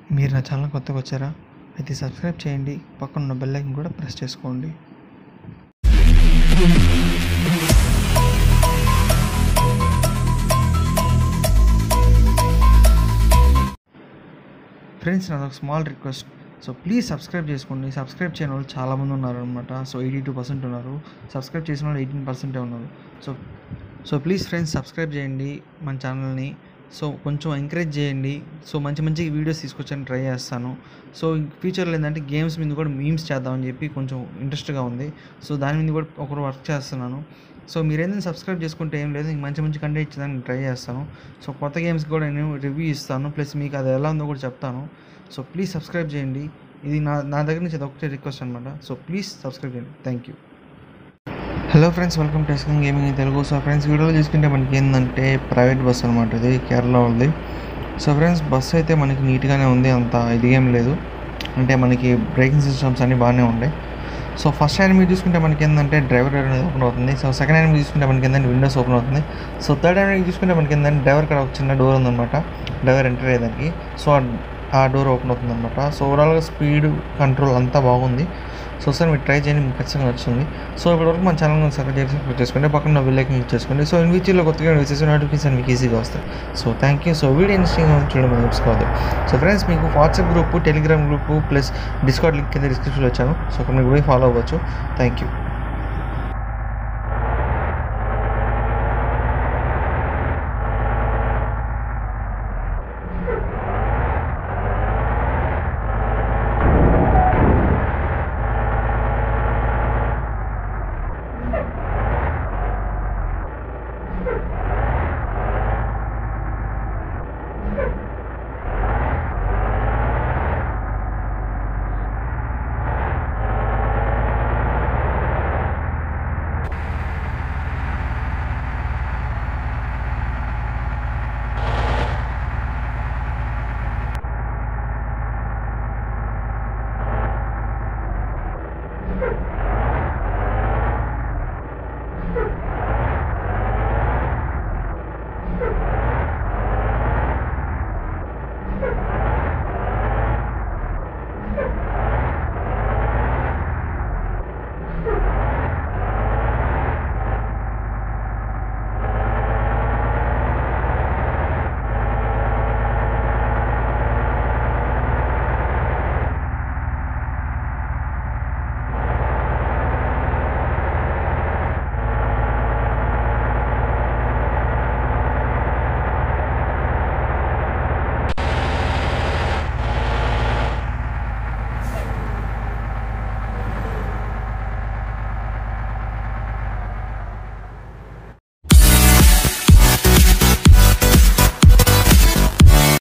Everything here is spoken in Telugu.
మీరు నా ఛానల్ కొత్తగా వచ్చారా అయితే సబ్స్క్రైబ్ చేయండి పక్కన ఉన్న బెల్ ఐకన్ కూడా ప్రెస్ చేసుకోండి ఫ్రెండ్స్ నాది ఒక small request so please subscribe చేసుకోండి సబ్స్క్రైబ్ చేయని వాళ్ళు చాలామంది ఉన్నారు అనమాట సో ఎయిటీ టూ పర్సెంట్ ఉన్నారు సబ్స్క్రైబ్ చేసిన వాళ్ళు ఎయిటీన్ పర్సెంటే ఉన్నారు so so please friends subscribe చేయండి మన ఛానల్ని సో కొంచెం ఎంకరేజ్ చేయండి సో మంచి మంచి వీడియోస్ తీసుకొచ్చని ట్రై చేస్తాను సో ఫ్యూచర్లో ఏంటంటే గేమ్స్ మీద కూడా మీమ్స్ చేద్దామని చెప్పి కొంచెం ఇంట్రెస్ట్గా ఉంది సో దాని మీద కూడా ఒకరు వర్క్ చేస్తున్నాను సో మీరు ఏదైనా సబ్స్క్రైబ్ చేసుకుంటే ఏం లేదు ఇంక మంచి మంచి కంటెంట్ ఇచ్చేదానికి ట్రై చేస్తాను సో కొత్త గేమ్స్ కూడా నేను రివ్యూ ఇస్తాను ప్లస్ మీకు అది ఎలా ఉందో కూడా చెప్తాను సో ప్లీజ్ సబ్స్క్రైబ్ చేయండి ఇది నా నా దగ్గర నుంచి అది ఒకటే రిక్వెస్ట్ అనమాట సో ప్లీజ్ సబ్స్క్రైబ్ చేయండి thank you hello friends welcome to asking gaming in Telugu so friends వీడియోలో చూసుకుంటే మనకి ఏంటంటే ప్రైవేట్ బస్ అనమాట ఇది కేరళ వాళ్ళది సో ఫ్రెండ్స్ బస్సు అయితే మనకి నీట్గానే ఉంది అంత ఇది ఏం లేదు అంటే మనకి బ్రేకింగ్ సిస్టమ్స్ అన్నీ బాగానే ఉన్నాయి సో ఫస్ట్ హ్యాండ్ మీరు చూసుకుంటే మనకి ఏంటంటే డ్రైవర్ అనేది ఓపెన్ అవుతుంది సో సెకండ్ హ్యాండ్ మీరు చూసుకుంటే మనకి ఏంటంటే విండోస్ ఓపెన్ అవుతుంది సో థర్డ్ హ్యాండ్ చూసుకుంటే మనకి ఏంటంటే డ్రైవర్ ఇక్కడ ఒక చిన్న డోర్ ఉందన్నమాట డ్రైవర్ ఎంటర్ అయ్యేదానికి సో ఆ డోర్ ఓపెన్ అవుతుంది అనమాట సో ఓవరాల్గా స్పీడ్ కంట్రోల్ అంతా బాగుంది సో సార్ మీరు ట్రై చేయండి మీకు ఖచ్చితంగా నచ్చుతుంది సో ఇప్పటివరకు మన ఛానల్ సబ్స్క్రైబ్ చేసి సబ్స్క్రైబ్ చేసుకోండి పక్కన బెల్ ఐకన్ క్లిక్ చేసుకోండి సో ఇన్ ఫ్యూచర్లో కొత్తగా వేసేసి నోటిఫికేషన్ మీకు ఈజీగా వస్తాయి so thank you so video interesting చూడడం మర్చిపోదు సో ఫ్రెండ్స్ మీకు WhatsApp group Telegram group plus discount link కింద డిస్క్రిప్షన్లో వచ్చాను సో అక్కడ మీకు పోయి ఫాలో అవ్వచ్చు థ్యాంక్ యూ